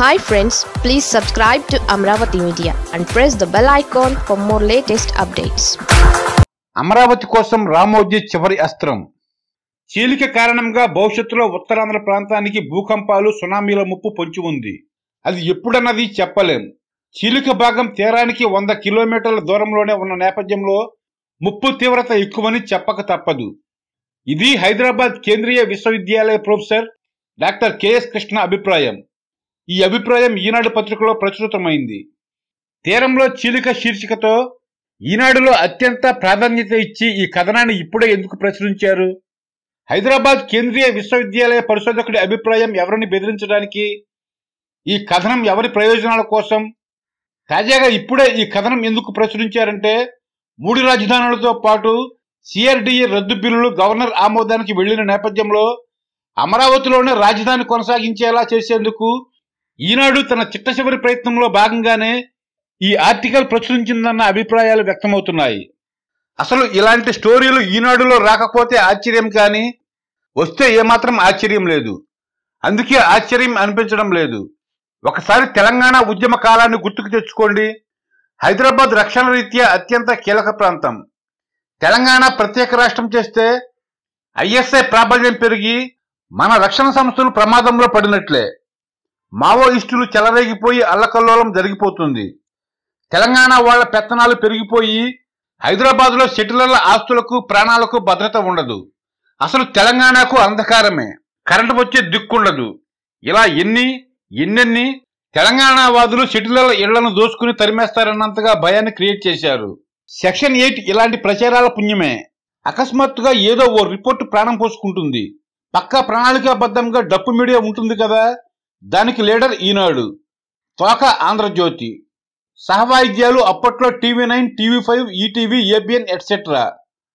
hi friends please subscribe to Amaravati media and press the bell icon for more latest updates Amaravati కోసం రామోజీ చివరి అస్త్రం చీలిక కారణంగా భవిష్యత్తులో ఉత్తరాంధ్ర ప్రాంతానికి భూకంపాలు సునామీల ముప్పు పొంచి ఉంది అది ఎప్పుడన్నది చెప్పలేం చీలిక భాగం తీరానికి వంద కిలోమీటర్ల దూరంలోనే ఉన్న నేపథ్యంలో ముప్పు తీవ్రత ఎక్కువని చెప్పక తప్పదు ఇది హైదరాబాద్ కేంద్రీయ విశ్వవిద్యాలయ ప్రొఫెసర్ డాక్టర్ కెఎస్ కృష్ణ అభిప్రాయం ఈ అభిప్రాయం ఈనాడు పత్రికలో ప్రచురితమైంది తీరంలో చీలిక శీర్షికతో ఈనాడులో అత్యంత ప్రాధాన్యత ఇచ్చి ఈ కథనాన్ని ఇప్పుడే ఎందుకు ప్రచురించారు హైదరాబాద్ కేంద్రీయ విశ్వవిద్యాలయ పరిశోధకుడి అభిప్రాయం ఎవరిని బెదిరించడానికి ఈ కథనం ఎవరి ప్రయోజనాల కోసం తాజాగా ఇప్పుడే ఈ కథనం ఎందుకు ప్రచురించారంటే మూడు రాజధానులతో పాటు సిఆర్డిఏ రద్దు బిల్లులు గవర్నర్ ఆమోదానికి వెళ్లిన నేపథ్యంలో అమరావతిలోనే రాజధాని కొనసాగించేలా చేసేందుకు ఈనాడు తన చిట్ట చివరి ప్రయత్నంలో భాగంగానే ఈ ఆర్టికల్ ప్రచురించిందన్న అభిప్రాయాలు వ్యక్తమవుతున్నాయి అసలు ఇలాంటి స్టోరీలు ఈనాడులో రాకపోతే ఆశ్చర్యం కానీ వస్తే ఏమాత్రం ఆశ్చర్యం లేదు అందుకే ఆశ్చర్యం అనిపించడం లేదు ఒకసారి తెలంగాణ ఉద్యమ కాలాన్ని గుర్తుకు తెచ్చుకోండి హైదరాబాద్ రక్షణ రీత్యా అత్యంత కీలక ప్రాంతం తెలంగాణ ప్రత్యేక రాష్ట్రం చేస్తే ఐఎస్ఐ ప్రాబల్యం పెరిగి మన రక్షణ సంస్థలు ప్రమాదంలో పడినట్లే మావోయిస్టులు చెలరేగిపోయి అల్లకల్లోలం జరిగిపోతుంది తెలంగాణ వాళ్ళ పెత్తనాలు పెరిగిపోయి హైదరాబాద్లో సెటిలర్ల ఆస్తులకు ప్రాణాలకు భద్రత ఉండదు అసలు తెలంగాణకు అంధకారమే కరెంటు వచ్చే దిక్కుండదు ఇలా ఎన్ని ఎన్నెన్ని తెలంగాణ వాదులు సెటిలర్ల ఇళ్లను దోసుకుని తరిమేస్తారన్నంతగా భయాన్ని క్రియేట్ చేశారు సెక్షన్ ఎయిట్ ఇలాంటి ప్రచారాల పుణ్యమే అకస్మాత్తుగా ఏదో ఓ రిపోర్ట్ ప్రాణం పోసుకుంటుంది పక్కా ప్రణాళికాబద్ధంగా డప్పు మీడియా ఉంటుంది కదా దానికి లీడర్ ఈనాడు తోక ఆంధ్రజ్యోతి సహవాయిద్యాలు అప్పట్లో TV nine TV five ETV ABN etcetera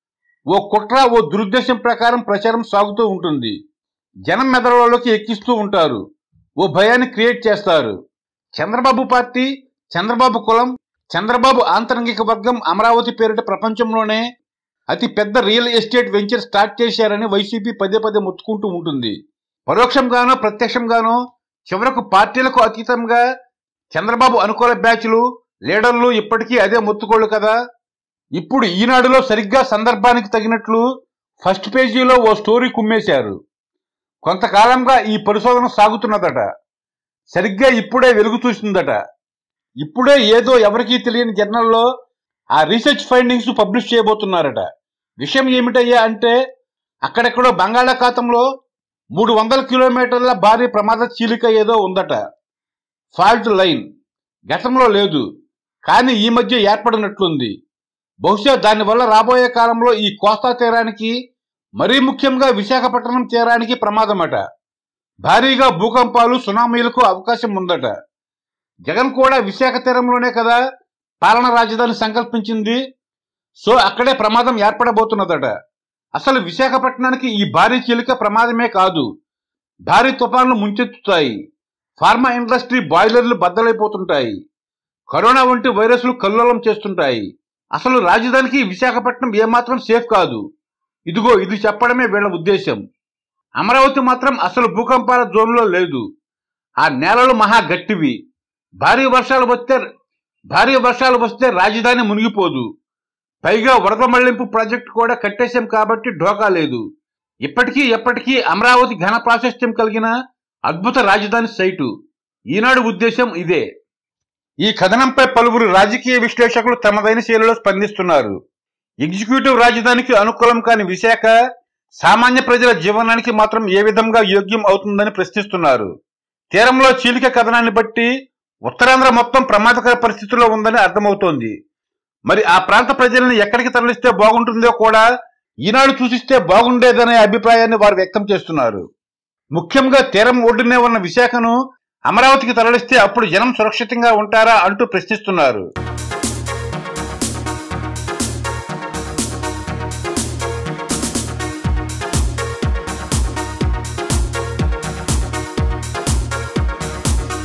ఓ కుట్ర ఓ దురుద్దేశం ప్రకారం ప్రచారం సాగుతూ ఉంటుంది జనం మెదడులోకి ఎక్కిస్తూ ఉంటారు ఓ భయాన్ని క్రియేట్ చేస్తారు చంద్రబాబు పార్టీ చంద్రబాబు కులం చంద్రబాబు ఆంతరంగిక వర్గం అమరావతి పేరిట ప్రపంచంలోనే అతి పెద్ద రియల్ ఎస్టేట్ వెంచర్ స్టార్ట్ చేశారని వైసీపీ పదే పదే మొత్తుకుంటూ ఉంటుంది పరోక్షంగానో ప్రత్యక్షంగానో చివరకు పార్టీలకు అతీతంగా చంద్రబాబు అనుకూల బ్యాచ్లు లీడర్లు ఇప్పటికీ అదే మొత్తుకోళ్ళు కదా ఇప్పుడు ఈనాడులో సరిగ్గా సందర్భానికి తగినట్లు ఫస్ట్ పేజీలో ఓ స్టోరీ కుమ్మేశారు కొంతకాలంగా ఈ పరిశోధన సాగుతున్నదట సరిగ్గా ఇప్పుడే వెలుగు చూసిందట ఇప్పుడే ఏదో ఎవరికీ తెలియని జర్నల్లో ఆ రీసెర్చ్ ఫైండింగ్స్ పబ్లిష్ చేయబోతున్నారట విషయం ఏమిటయ్యా అంటే అక్కడెక్కడో బంగాళాఖాతంలో మూడు వందల కిలోమీటర్ల భారీ ప్రమాద చీలిక ఏదో ఉందట ఫాల్ట్ లైన్ గతంలో లేదు కానీ ఈ మధ్య ఏర్పడినట్లుంది బహుశా దానివల్ల రాబోయే కాలంలో ఈ కోస్తా తీరానికి మరీ ముఖ్యంగా విశాఖపట్నం తీరానికి ప్రమాదమట భారీగా భూకంపాలు సునామీలకు అవకాశం ఉందట జగన్ కూడా విశాఖ తీరంలోనే కదా పాలన రాజధాని సంకల్పించింది సో అక్కడే ప్రమాదం ఏర్పడబోతున్నదట అసలు విశాఖపట్నానికి ఈ భారీ చీలిక ప్రమాదమే కాదు భారీ తుఫాన్లు ముంచెత్తుతాయి ఫార్మా ఇండస్ట్రీ బాయిలర్లు బద్దలైపోతుంటాయి కరోనా వంటి వైరస్లు కల్లోలం చేస్తుంటాయి అసలు రాజధానికి విశాఖపట్నం ఏమాత్రం సేఫ్ కాదు ఇదిగో ఇది చెప్పడమే వీళ్ళ ఉద్దేశం అమరావతి మాత్రం అసలు భూకంపాల జోన్లో లేదు ఆ నేలలు మహా గట్టివి భారీ వర్షాలు వస్తే భారీ వర్షాలు వస్తే రాజధాని మునిగిపోదు పైగా వరద మళ్లింపు ప్రాజెక్టు కూడా కట్టేశాం కాబట్టి ఢోకా లేదు ఇప్పటికీ ఎప్పటికీ అమరావతి ఘన ప్రాశస్త్యం కలిగిన అద్భుత రాజధాని సైటు ఈనాడు ఉద్దేశం ఇదే ఈ కథనంపై పలువురు రాజకీయ విశ్లేషకులు తమదైన శైలిలో స్పందిస్తున్నారు ఎగ్జిక్యూటివ్ రాజధానికి అనుకూలం కాని విశాఖ సామాన్య ప్రజల జీవనానికి మాత్రం ఏ విధంగా యోగ్యం అవుతుందని ప్రశ్నిస్తున్నారు తీరంలో చీలిక కథనాన్ని బట్టి ఉత్తరాంధ్ర మొత్తం ప్రమాదకర పరిస్థితిలో ఉందని అర్థమవుతోంది మరి ఆ ప్రాంత ప్రజల్ని ఎక్కడికి తరలిస్తే బాగుంటుందో కూడా ఈనాడు సూచిస్తే బాగుండేదనే అభిప్రాయాన్ని వారు వ్యక్తం చేస్తున్నారు ముఖ్యంగా తీరం ఒడ్డునే ఉన్న విశాఖను అమరావతికి తరలిస్తే అప్పుడు జనం సురక్షితంగా ఉంటారా అంటూ ప్రశ్నిస్తున్నారు